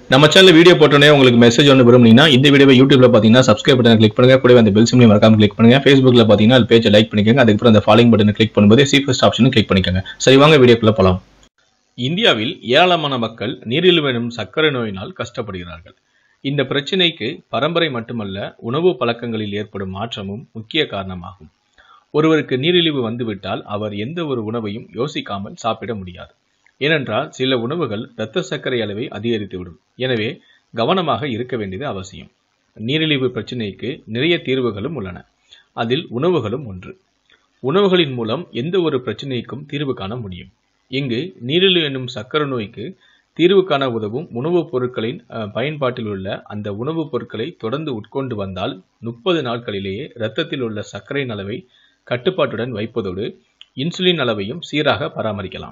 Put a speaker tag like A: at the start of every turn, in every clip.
A: நம்ம channel video போட்டோன்னே உங்களுக்கு மெசேஜ் ஒன்று விரும்புனீங்கன்னா இந்த வீடியோவை யூடியூப்ல பார்த்தீங்கன்னா சப்ஸ்கிரைப் பட்டன் கிளிக் பண்ணுங்க கூடவே அந்த பெல் சிம்லையும் மறக்காம கிளிக் பண்ணுங்க ஃபேஸ்புக்ல பார்த்தீங்கன்னா அது பேஜை லைக் பண்ணிக்கோங்க அதுக்கப்புறம் அந்த ஃபாலோயிங் பட்டனை கிளிக் பண்ணும்போது சி ஃபர்ஸ்ட் ஆப்ஷனும் கிளிக் பண்ணிக்கோங்க சரி வாங்க வீடியோக்குள்ள போலாம் இந்தியாவில் ஏராளமான மக்கள் நீரிழிவு எனும் சர்க்கரை நோயினால் கஷ்டப்படுகிறார்கள் இந்த பிரச்சினைக்கு பரம்பரை மட்டுமல்ல உணவு பழக்கங்களில் ஏற்படும் மாற்றமும் முக்கிய காரணமாகும் ஒருவருக்கு நீரிழிவு வந்துவிட்டால் அவர் எந்த ஒரு உணவையும் யோசிக்காமல் சாப்பிட முடியாது ஏனென்றால் சில உணவுகள் இரத்த சர்க்கரை அளவை அதிகரித்துவிடும் எனவே கவனமாக இருக்க வேண்டியது அவசியம் நீரிழிவு பிரச்சினைக்கு நிறைய தீர்வுகளும் உள்ளன அதில் உணவுகளும் ஒன்று உணவுகளின் மூலம் எந்த ஒரு பிரச்சினைக்கும் தீர்வு காண முடியும் இங்கு நீரிழிவு என்னும் சர்க்கரை நோய்க்கு தீர்வு காண உதவும் உணவுப் பொருட்களின் அஹ், பயன்பாட்டில் உள்ள அந்த உணவுப் பொருட்களை தொடர்ந்து உட்கொண்டு வந்தால் முப்பது நாட்களிலேயே இரத்தத்தில் உள்ள சர்க்கரையின் அளவை கட்டுப்பாட்டுடன் வைப்பதோடு இன்சுலின் அளவையும் சீராக பராமரிக்கலாம்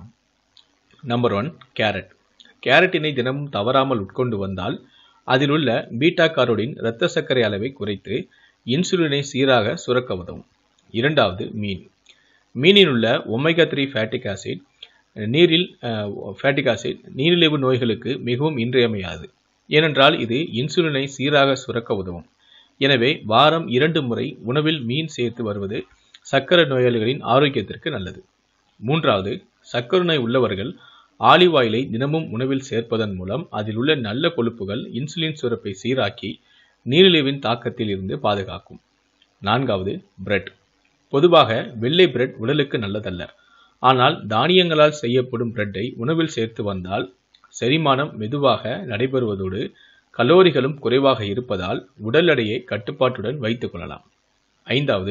A: நம்பர் ஒன் கேரட் கேரட்டினை தினமும் தவறாமல் உட்கொண்டு வந்தால் அதில் உள்ள பீட்டா காரோடின் இரத்த சர்க்கரை அளவை குறைத்து இன்சுலினை சீராக சுரக்க உதவும் இரண்டாவது மீன் மீனில் உள்ள ஒமேகா த்ரீ ஃபேட்டிக் ஆசிட் நீரில் ஃபேட்டிக் ஆசிட் நீரிழிவு நோய்களுக்கு மிகவும் இன்றியமையாது ஏனென்றால் இது இன்சுலினை சீராக சுரக்க உதவும் எனவே வாரம் இரண்டு முறை உணவில் மீன் சேர்த்து வருவது சர்க்கரை நோயாளிகளின் ஆரோக்கியத்திற்கு நல்லது மூன்றாவது சர்க்கரை நோய் உள்ளவர்கள் ஆலிவ் ஆயிலை தினமும் உணவில் சேர்ப்பதன் மூலம் அதில் உள்ள நல்ல கொழுப்புகள் இன்சுலின் சுரப்பை சீராக்கி நீரிழிவின் தாக்கத்தில் இருந்து பாதுகாக்கும் நான்காவது பிரெட் பொதுவாக வெள்ளை பிரெட் உடலுக்கு நல்லதல்ல ஆனால் தானியங்களால் செய்யப்படும் பிரெட்டை உணவில் சேர்த்து வந்தால் செரிமானம் மெதுவாக நடைபெறுவதோடு கலோரிகளும் குறைவாக இருப்பதால் உடல் எடையை கட்டுப்பாட்டுடன் வைத்துக் கொள்ளலாம் ஐந்தாவது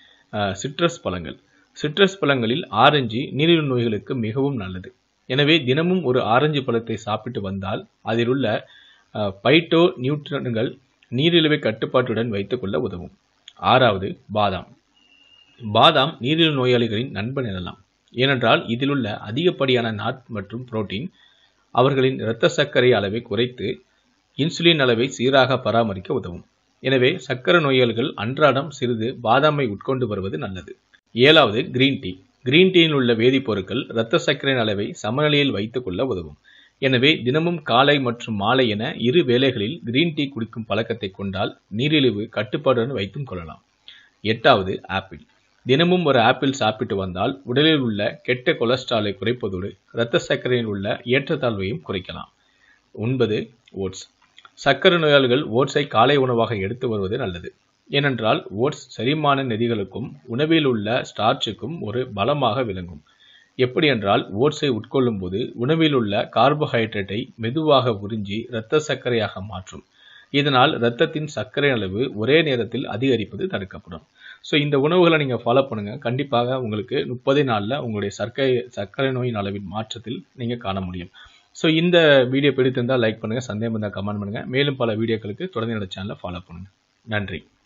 A: சிட்ரஸ் பழங்கள் சிட்ரஸ் பழங்களில் ஆரஞ்சு நீரிழிவு நோய்களுக்கு மிகவும் நல்லது எனவே தினமும் ஒரு ஆரஞ்சு பழத்தை சாப்பிட்டு வந்தால் அதில் உள்ள பைட்டோ நியூட்ரன்கள் நீரிழிவை கட்டுப்பாட்டுடன் வைத்துக்கொள்ள உதவும் ஆறாவது பாதாம் பாதாம் நீரிழிவு நோயாளிகளின் நண்பன் எனலாம் ஏனென்றால் இதிலுள்ள அதிகப்படியான நாட் மற்றும் புரோட்டீன் அவர்களின் இரத்த சர்க்கரை அளவை குறைத்து இன்சுலின் அளவை சீராக பராமரிக்க உதவும் எனவே சர்க்கரை நோயாளிகள் அன்றாடம் சிறிது பாதாமை உட்கொண்டு வருவது நல்லது ஏழாவது கிரீன் டீ கிரீன் டீயில் உள்ள வேதிப்பொருட்கள் இரத்த சர்க்கரையின் அளவை சமநிலையில் வைத்துக் கொள்ள உதவும் எனவே தினமும் காலை மற்றும் மாலை என இரு வேளைகளில் கிரீன் டீ குடிக்கும் பழக்கத்தை கொண்டால் நீரிழிவு கட்டுப்பாடுடன் வைத்தும் கொள்ளலாம் எட்டாவது ஆப்பிள் தினமும் ஒரு ஆப்பிள் சாப்பிட்டு வந்தால் உடலில் உள்ள கெட்ட கொலஸ்ட்ராலை குறைப்பதோடு இரத்த சர்க்கரையில் உள்ள ஏற்றத்தாழ்வையும் குறைக்கலாம் ஒன்பது ஓட்ஸ் சர்க்கரை நோயாளிகள் ஓட்ஸை காலை உணவாக எடுத்து வருவது நல்லது ஏனென்றால் ஓட்ஸ் செரிமான நெறிகளுக்கும் உணவில் உள்ள ஸ்டார்ச்சுக்கும் ஒரு பலமாக விளங்கும் எப்படி என்றால் ஓட்ஸை உட்கொள்ளும் போது உணவில் உள்ள கார்போஹைட்ரேட்டை மெதுவாக உறிஞ்சி இரத்த சர்க்கரையாக மாற்றும் இதனால் இரத்தத்தின் சர்க்கரை அளவு ஒரே நேரத்தில் அதிகரிப்பது தடுக்கப்படும் ஸோ இந்த உணவுகளை நீங்கள் ஃபாலோ பண்ணுங்கள் கண்டிப்பாக உங்களுக்கு முப்பதே நாளில் உங்களுடைய சர்க்கரை சர்க்கரை நோயின் அளவின் மாற்றத்தில் நீங்கள் காண முடியும் ஸோ இந்த வீடியோ பிடித்திருந்தால் லைக் பண்ணுங்கள் சந்தேகம் இருந்தால் கமெண்ட் பண்ணுங்கள் மேலும் பல வீடியோக்களுக்கு தொடர்ந்து என்னோட சேனலை ஃபாலோ பண்ணுங்கள் நன்றி